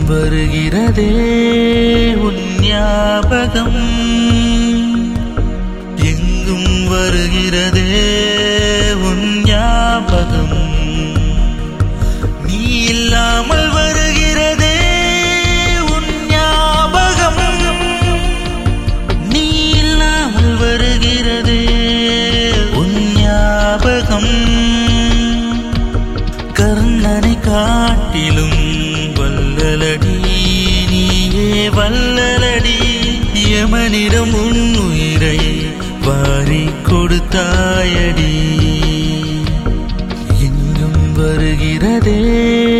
வருகிறதே உன் ஞாபகம் எங்கும் வருகிறதே உன் ஞாபகம் நீ இல்லாமல் வருகிறதே உன் ஞாபகம் நீ இல்லாமல் வருகிறதே உன் ஞாபகம் கர்ணனை காட்டிலும் வல்லலடி நீயே வல்லலடி யமனிடம் உன் உயிரை வாரி கொடுத்தாயடி எங்கும் வருகிறதே